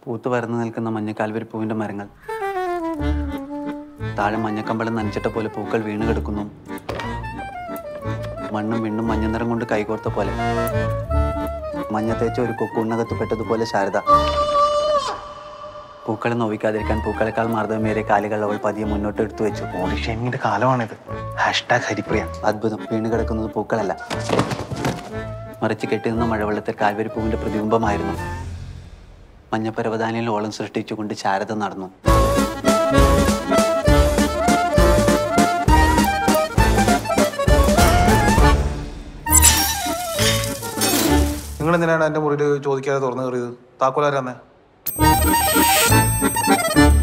പൂത്തു പരന്നു നിൽക്കുന്ന മഞ്ഞക്കാൽവരി പൂവിന്റെ മരങ്ങൾ താഴെ മഞ്ഞക്കമ്പളം നനച്ചിട്ട പോലെ പൂക്കൾ വീണ് കിടക്കുന്നു മണ്ണും വിണ്ണും മഞ്ഞ നിറം കൊണ്ട് കൈകോർത്ത പോലെ മഞ്ഞ തേച്ച ഒരു കൊക്കൂണ്ണകത്ത് പെട്ടതുപോലെ ശാരദ പൂക്കളെ നോവിക്കാതിരിക്കാൻ പൂക്കളെക്കാൾ മാർദ്ദവമേറിയ കാലുകൾ അവൾ പതിയെ മുന്നോട്ട് എടുത്തു വെച്ചു ബോഡി ഷേമിങ്ങിന്റെ കാലമാണിത് ഹാഷ്ടാഗ് ഹരിപ്രിയ അത്ഭുതം വീണ് കിടക്കുന്നത് പൂക്കളല്ല മറിച്ച് കെട്ടിനിന്ന മഴവെള്ളത്തിൽ കാൽവരി പൂവിന്റെ പ്രതിബിംബമായിരുന്നു മഞ്ഞപ്പരവതാനിയിൽ ഓളം സൃഷ്ടിച്ചുകൊണ്ട് ശാരദ നടന്നു നിങ്ങൾ എന്തിനാണ് എന്റെ മുറിയിൽ ചോദിക്കാതെ തുറന്നു കയറിയത് താക്കോലാരാന്നേ